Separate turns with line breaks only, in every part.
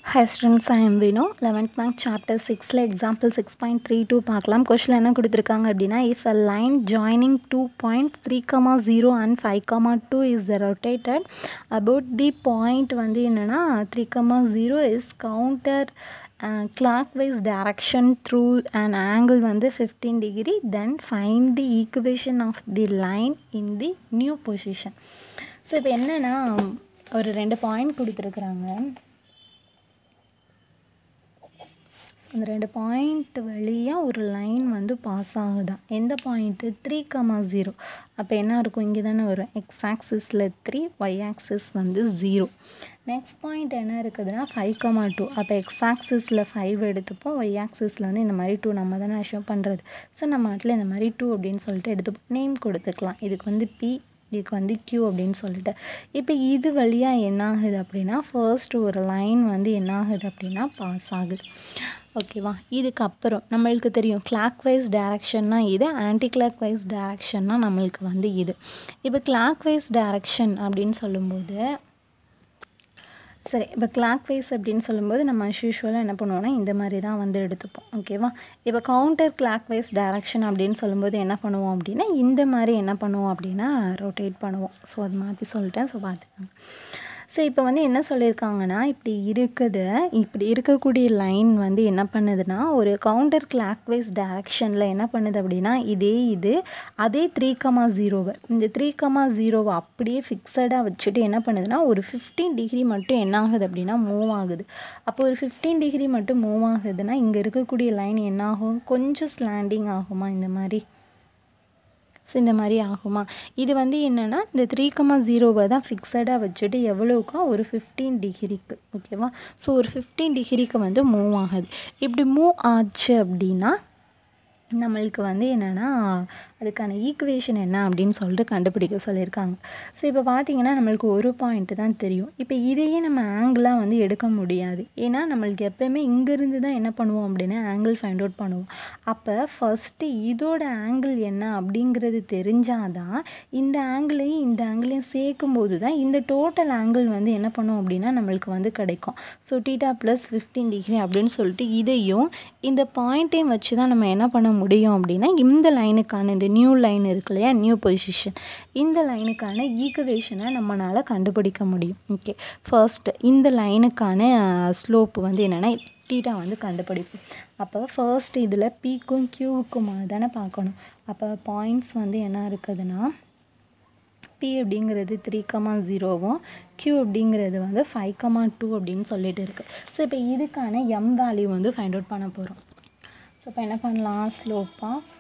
high students I am Vino eleventh மேங்க் chapter சிக்ஸில் example six point three two பார்க்கலாம் கொஷில் என்ன கொடுத்துருக்காங்க அப்படின்னா if a line joining two point three comma zero and five comma two is rotated about the point வந்து என்னென்னா three comma zero is counterclockwise direction through and angle வந்து fifteen degree then find the equation of the line in the new position so இப்போ என்னென்னா ஒரு ரெண்டு point கொடுத்துருக்குறாங்க அந்த ரெண்டு பாயிண்ட் வழியாக ஒரு லைன் வந்து பாஸ் ஆகுதான் எந்த பாயிண்ட்டு த்ரீ கமா ஜீரோ அப்போ என்ன இருக்கும் இங்கே தானே வரும் எக்ஸ் ஆக்சிஸில் த்ரீ ஒய் ஆக்சிஸ் வந்து ஜீரோ நெக்ஸ்ட் பாயிண்ட் என்ன இருக்குதுன்னா ஃபைவ் கமா டூ அப்போ எக்ஸ் ஆக்சிஸில் ஃபைவ் எடுத்துப்போம் ஒய் ஆக்சிஸில் வந்து இந்த மாதிரி டூ நம்ம தானே அஷ்யூம் பண்ணுறது ஸோ நம்ம நாட்டில் இந்த மாதிரி டூ அப்படின்னு சொல்லிட்டு எடுத்துப்போம் நேம் கொடுத்துக்கலாம் இதுக்கு வந்து பி இதுக்கு வந்து க்யூ அப்படின்னு சொல்லிட்டு இப்போ இது வழியாக என்ன ஆகுது அப்படின்னா ஃபர்ஸ்ட் ஒரு லைன் வந்து என்ன ஆகுது அப்படின்னா பாஸ் ஆகுது ஓகேவா இதுக்கப்புறம் நம்மளுக்கு தெரியும் கிளாக் வைஸ் டேரக்ஷன்னா இது ஆன்டி கிளாக் வைஸ் டேரக்ஷன்னா நம்மளுக்கு வந்து இது இப்போ கிளாக் வைஸ் டேரக்ஷன் அப்படின்னு சொல்லும்போது சரி இப்போ கிளாக் வைஸ் அப்படின்னு சொல்லும்போது நம்ம அஸ் யூஷுவலாக என்ன பண்ணுவோம்னா இந்த மாதிரி தான் வந்து எடுத்துப்போம் ஓகேவா இப்போ கவுண்டர் கிளாக் வைஸ் டேரக்ஷன் அப்படின்னு சொல்லும்போது என்ன பண்ணுவோம் அப்படின்னா இந்த மாதிரி என்ன பண்ணுவோம் அப்படின்னா ரொட்டேட் பண்ணுவோம் ஸோ அது மாற்றி சொல்லிட்டேன் ஸோ பார்த்துக்கோங்க ஸோ இப்போ வந்து என்ன சொல்லியிருக்காங்கன்னா இப்படி இருக்குது இப்படி இருக்கக்கூடிய லைன் வந்து என்ன பண்ணுதுன்னா ஒரு கவுண்டர் கிளாக் வைஸ் டேரக்ஷனில் என்ன பண்ணுது அப்படின்னா இதே இது அதே த்ரீ கமா ஜீரோவை இந்த த்ரீ கமா ஜீரோவை அப்படியே ஃபிக்ஸடாக வச்சுட்டு என்ன பண்ணுதுன்னா ஒரு ஃபிஃப்டீன் டிகிரி மட்டும் என்ன ஆகுது அப்படின்னா மூவ் ஆகுது அப்போ ஒரு ஃபிஃப்டீன் டிகிரி மட்டும் மூவ் ஆகுதுன்னா இங்கே இருக்கக்கூடிய லைன் என்ன ஆகும் கொஞ்சம் ஸ்லாண்டிங் ஆகுமா இந்த மாதிரி ஸோ இந்த மாதிரி ஆகுமா இது வந்து என்னென்னா இந்த த்ரீ கமா ஜீரோவை தான் ஃபிக்ஸடாக வச்சுட்டு எவ்வளோக்கா ஒரு ஃபிஃப்டீன் டிகிரிக்கு ஓகேவா ஸோ ஒரு ஃபிஃப்டீன் டிகிரிக்கு வந்து மூவ் ஆகுது இப்படி மூவ் ஆச்சு அப்படின்னா நம்மளுக்கு வந்து என்னென்னா அதுக்கான ஈக்குவேஷன் என்ன அப்படின்னு சொல்லிட்டு கண்டுபிடிக்க சொல்லியிருக்காங்க ஸோ இப்போ பார்த்தீங்கன்னா நம்மளுக்கு ஒரு பாயிண்ட்டு தான் தெரியும் இப்போ இதையே நம்ம ஆங்கிளாக வந்து எடுக்க முடியாது ஏன்னா நம்மளுக்கு எப்போயுமே இங்கேருந்து தான் என்ன பண்ணுவோம் அப்படின்னா ஆங்கிள் ஃபைண்ட் அவுட் பண்ணுவோம் அப்போ ஃபஸ்ட்டு இதோட ஆங்கிள் என்ன அப்படிங்கிறது தெரிஞ்சால் தான் இந்த ஆங்கிளையும் இந்த ஆங்கிளையும் சேர்க்கும் போது தான் இந்த டோட்டல் ஆங்கிள் வந்து என்ன பண்ணுவோம் அப்படின்னா நம்மளுக்கு வந்து கிடைக்கும் so theta plus fifteen degree அப்படின்னு சொல்லிட்டு இதையும் இந்த பாயிண்ட்டையும் வச்சு தான் நம்ம என்ன பண்ண முடியும் அப்படின்னா இந்த லைனுக்கான இந்த நியூ லைன் இருக்கு இல்லையா நியூ பொசிஷன் இந்த லைனுக்கான ஈக்குவேஷனை நம்மளால் கண்டுபிடிக்க முடியும் ஓகே ஃபர்ஸ்ட் இந்த லைனுக்கான ஸ்லோப் வந்து என்னென்னா டீட்டா வந்து கண்டுபிடிப்போம் அப்போ ஃபர்ஸ்ட் இதில் பீக்கும் க்யூவுக்கும் தானே பார்க்கணும் அப்போ பாயிண்ட்ஸ் வந்து என்ன இருக்குதுன்னா பி அப்படிங்கிறது த்ரீ கமா ஜீரோவும் க்யூ அப்படிங்கிறது வந்து ஃபைவ் கமா டூ அப்படின்னு சொல்லிட்டு இருக்குது ஸோ இப்போ இதுக்கான எம் வேல்யூ வந்து ஃபைண்ட் அவுட் பண்ண போகிறோம் ஸோ இப்போ என்ன பண்ணலாம் ஸ்லோப் ஆஃப்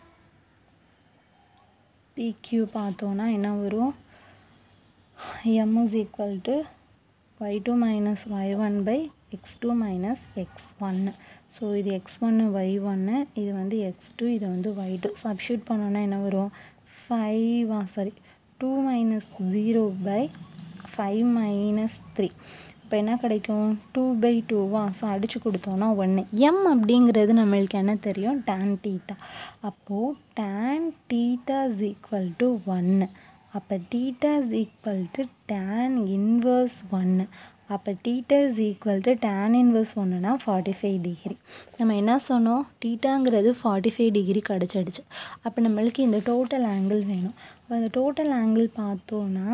பிக்யூ பார்த்தோன்னா என்ன வரும் m is equal to y two minus y one by x two minus x ஒன்று ஸோ இது எக்ஸ் ஒன்று ஒய் ஒன்று இது வந்து எக்ஸ் டூ இது வந்து ஒய் டூ சப்ஸ்டியூட் பண்ணோன்னா என்ன வரும் ஃபைவா sorry two minus zero by five minus three இப்போ என்ன கிடைக்கும் டூ பை டூவா ஸோ அடித்து கொடுத்தோன்னா ஒன்று எம் அப்படிங்கிறது நம்மளுக்கு என்ன தெரியும் டேன் டீட்டா அப்போது tan theta is equal to ஒன்று அப்போ theta is equal to tan inverse ஒன்று அப்போ theta is equal to tan inverse ஒன்றுனா ஃபார்ட்டி ஃபைவ் டிகிரி நம்ம என்ன சொன்னோம் டீட்டாங்கிறது ஃபார்ட்டி ஃபைவ் டிகிரி கிடச்சிடுச்சு அப்போ நம்மளுக்கு இந்த டோட்டல் ஆங்கிள் வேணும் அப்போ இந்த டோட்டல் ஆங்கிள் பார்த்தோன்னா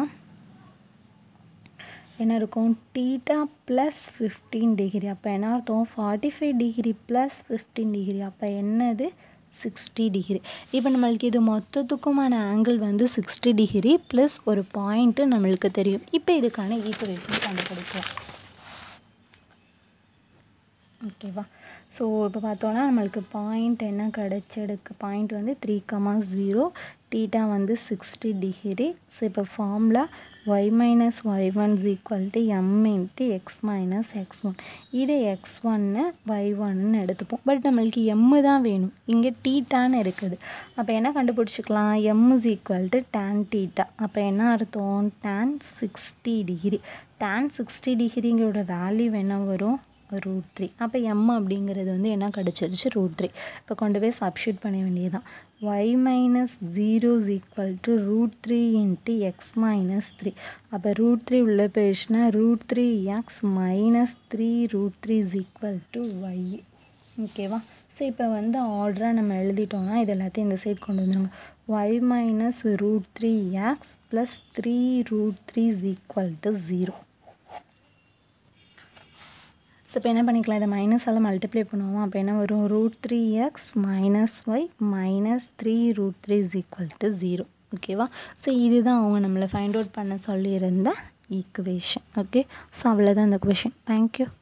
என்ன இருக்கும் டீட்டா ப்ளஸ் ஃபிஃப்டீன் டிகிரி அப்போ என்ன அர்த்தம் forty five degree plus fifteen degree அப்போ என்னது சிக்ஸ்டி டிகிரி இப்போ நம்மளுக்கு இது மொத்தத்துக்குமான ஆங்கிள் வந்து சிக்ஸ்டி டிகிரி ப்ளஸ் ஒரு பாயிண்ட்டு நம்மளுக்கு தெரியும் இப்போ இதுக்கான ஈக்குவேஷன் கண்டுபிடிப்போம் ஓகேவா ஸோ இப்போ பார்த்தோன்னா நம்மளுக்கு பாயிண்ட் என்ன கிடச்சிருக்கு பாயிண்ட் வந்து த்ரீ கமா ஜீரோ டீட்டா வந்து சிக்ஸ்டி டிகிரி ஸோ இப்போ formula y minus y one is equal to m into x minus x one இது எக்ஸ் ஒன்று ஒய் ஒன்னு எடுத்துப்போம் பட் நம்மளுக்கு எம்மு தான் வேணும் இங்கே டீட்டான்னு இருக்குது அப்போ என்ன கண்டுபிடிச்சிக்கலாம் m is equal to tan theta அப்போ என்ன அர்த்தம் tan sixty degree tan sixty டிகிரிங்களோட வேல்யூ என்ன வரும் ரூட் த்ரீ அப்போ எம் அப்படிங்கிறது வந்து என்ன கிடச்சிருச்சு ரூட் த்ரீ இப்போ கொண்டு போய் சப்ஸ்டியூட் பண்ண வேண்டியதுதான் y minus zero is equal to root three into x minus three அப்போ ரூட் த்ரீ உள்ளே போயிடுச்சுன்னா root three x minus three root three is equal to y ஓகேவா ஸோ இப்போ வந்து ஆர்டராக நம்ம எழுதிட்டோம்னா இது எல்லாத்தையும் இந்த சைட் கொண்டு வந்துருங்க y minus root three x plus three root three is equal to zero so இப்போ என்ன பண்ணிக்கலாம் இதை மைனஸால் மல்டிப்ளை பண்ணுவோம் அப்போ என்ன வரும் root three x minus y minus three root three is equal to zero ஓகேவா ஸோ இதுதான் அவங்க நம்மளை ஃபைண்ட் அவுட் பண்ண சொல்லியிருந்த ஈக்குவேஷன் ஓகே ஸோ அவ்வளோதான் இந்த கொஷின் தேங்க்யூ